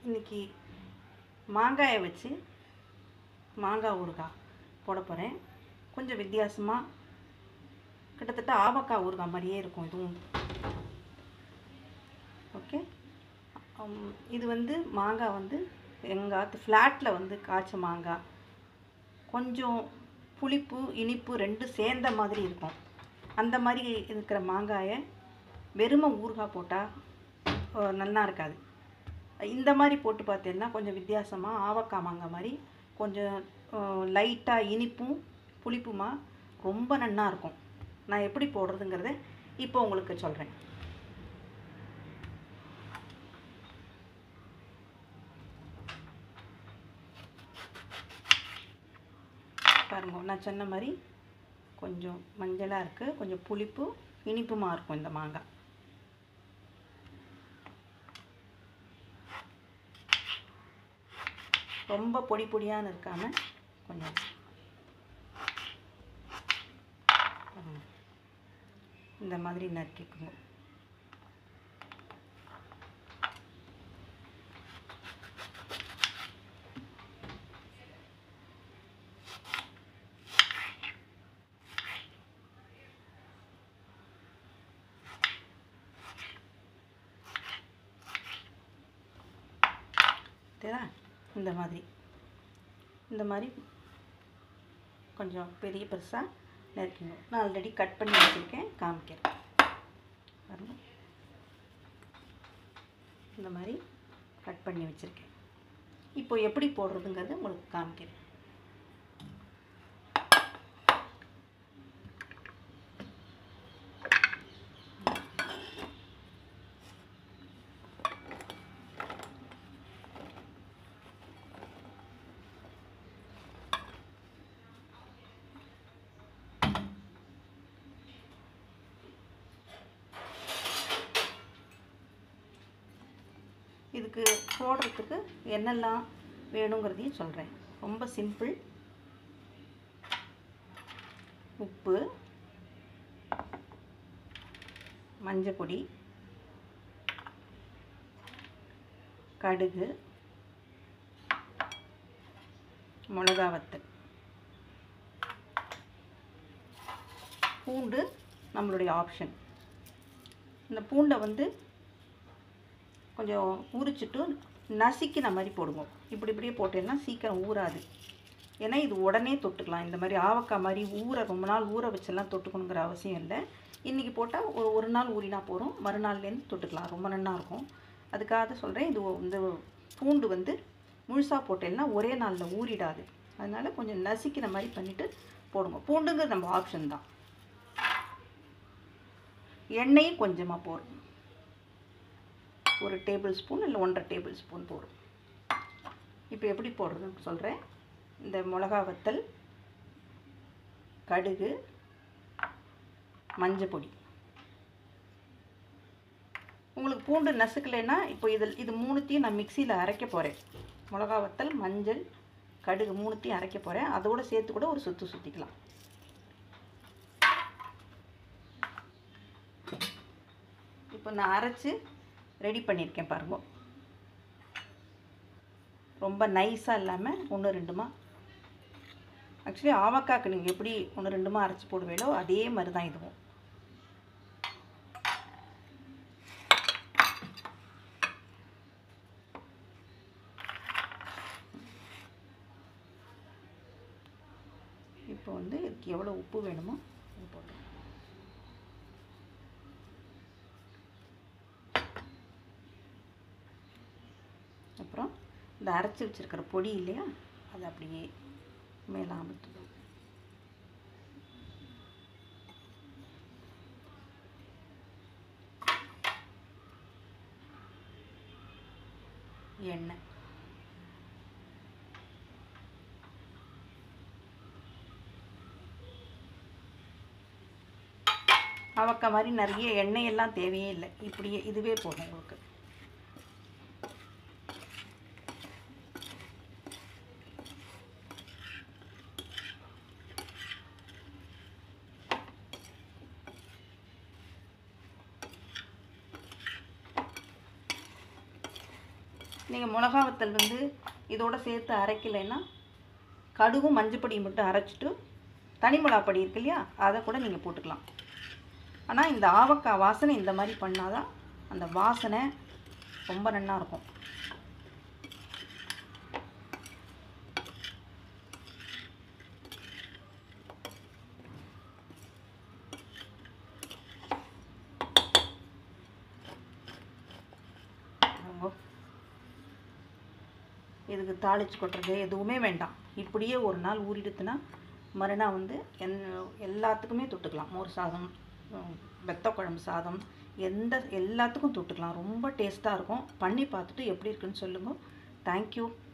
இன்னைக்கு மாங்காயை வச்சு மாங்காய் ஊறுகாய் போட போகிறேன் கொஞ்சம் வித்தியாசமாக கிட்டத்தட்ட ஆவக்காய் ஊறுகாய் மாதிரியே இருக்கும் இதுவும் ஓகே உம், இது வந்து மாங்காய் வந்து எங்கள் ஆத்து ஃப்ளாட்டில் வந்து காய்ச்ச மாங்காய் கொஞ்சம் புளிப்பு இனிப்பு ரெண்டும் சேர்ந்த மாதிரி இருக்கும் அந்த மாதிரி இருக்கிற மாங்காயை வெறுமை ஊறுகாய் போட்டால் நல்லா இருக்காது இந்த மாதிரி போட்டு பார்த்தீங்கன்னா கொஞ்சம் வித்தியாசமாக ஆவக்காய் மாங்காய் மாதிரி கொஞ்சம் லைட்டாக இனிப்பும் புளிப்புமா ரொம்ப நன்னா இருக்கும் நான் எப்படி போடுறதுங்கிறத இப்போ உங்களுக்கு சொல்கிறேன் பாருங்க நான் சொன்ன மாதிரி கொஞ்சம் மஞ்சளாக இருக்குது கொஞ்சம் புளிப்பு இனிப்புமா இருக்கும் இந்த மாங்காய் ரொம்ப பொடி பொடியான்னு இருக்காம கொஞ்சம் ம், இந்த மாதிரி நறுக்கிக்கணும் தெரியுதா இந்த மாதிரி இந்த மாதிரி கொஞ்சம் பெரிய பெருசாக நறுக்கணும் நான் ஆல்ரெடி கட் பண்ணி வச்சுருக்கேன் காமிக்கிறேன் பாருங்க இந்த மாதிரி கட் பண்ணி வச்சுருக்கேன் இப்போ எப்படி போடுறதுங்கிறது உங்களுக்கு காமிக்கிறேன் இதுக்கு போடுறதுக்கு என்னெல்லாம் வேணுங்கிறதையும் சொல்கிறேன் ரொம்ப சிம்பிள் உப்பு மஞ்சள் பொடி கடுகு மிளகா வத்தல் பூண்டு நம்மளுடைய ஆப்ஷன் இந்த பூண்டை வந்து கொஞ்சம் உரிச்சிட்டு நசுக்கின மாதிரி போடுவோம் இப்படி இப்படியே போட்டேன்னா சீக்கிரம் ஊறாது ஏன்னா இது உடனே தொட்டுக்கலாம் இந்த மாதிரி ஆவக்காய் மாதிரி ஊற ரொம்ப நாள் ஊற வச்செல்லாம் தொட்டுக்கணுங்கிற அவசியம் இல்லை இன்றைக்கி போட்டால் ஒரு ஒரு நாள் ஊறினா போகிறோம் மறுநாள்லேருந்து தொட்டுக்கலாம் ரொம்ப நல்லா இருக்கும் அதுக்காக தான் சொல்கிறேன் இது ஒ- இந்த பூண்டு வந்து முழுசாக போட்டேன்னா ஒரே நாளில் ஊறிடாது அதனால் கொஞ்சம் நசுக்கின மாதிரி பண்ணிவிட்டு போடுங்க பூண்டுங்கிறது நம்ம ஆப்ஷன் தான் எண்ணெயும் கொஞ்சமாக போடும் ஒரு டேபிள் ஸ்பூன் இல்லை ஒன்றரை டேபிள் ஸ்பூன் போடும் இப்போ எப்படி போடுறதுன்னு சொல்கிறேன் இந்த மிளகா வத்தல் கடுகு மஞ்சள் பொடி உங்களுக்கு பூண்டு நசுக்கலைன்னா இப்போ இதில் இது மூணுத்தையும் நான் மிக்சியில் அரைக்க போகிறேன் மிளகா வத்தல் மஞ்சள் கடுகு மூணுத்தையும் அரைக்க போகிறேன் அதோட சேர்த்து கூட ஒரு சுற்று சுற்றிக்கலாம் இப்போ நான் அரைச்சி ரெடி பண்ணியிருக்கேன் பாருங்க ரொம்ப நைஸாக இல்லாமல் ஒன்று ரெண்டுமா ஆக்சுவலி ஆவக்காய்க்கு நீங்கள் எப்படி ஒன்று ரெண்டுமா அரைச்சி போடுவீங்களோ அதே மாதிரி தான் இதுவும் இப்போ வந்து இதுக்கு எவ்வளோ உப்பு வேணுமோ அது போட்டுருங்க அப்புறம் இந்த அரைச்சி வச்சிருக்கிற பொடி இல்லையா அதை அப்படியே மேலே அமுத்துவோம் எண்ணெய் அவக்காய் மாதிரி நிறைய எண்ணெய் எல்லாம் தேவையே இல்லை இப்படியே இதுவே போதும் உங்களுக்கு நீங்கள் மிளகா வத்தல் வந்து இதோட சேர்த்து அரைக்கலைன்னா கடுகும் மஞ்சப்பொடியும் மட்டும் அரைச்சிட்டு தனி மிளகாப்பொடி இருக்கு இல்லையா அதை கூட நீங்கள் போட்டுக்கலாம் ஆனால் இந்த ஆவக்காய் வாசனை இந்த மாதிரி பண்ணாதான் அந்த வாசனை ரொம்ப நல்லா இருக்கும் பாருங்க. இதுக்கு தாளிச்சு கொட்டுறது எதுவுமே வேண்டாம் இப்படியே ஒரு நாள் ஊறிடுத்துனா மறுநாள் வந்து என் எல்லாத்துக்குமே தொட்டுக்கலாம் மோர் சாதம் உம், வெத்த குழம்பு சாதம் எந்த எல்லாத்துக்கும் தொட்டுக்கலாம் ரொம்ப டேஸ்ட்டாக இருக்கும் பண்ணி பார்த்துட்டு எப்படி இருக்குன்னு சொல்லுங்கள் தேங்க்யூ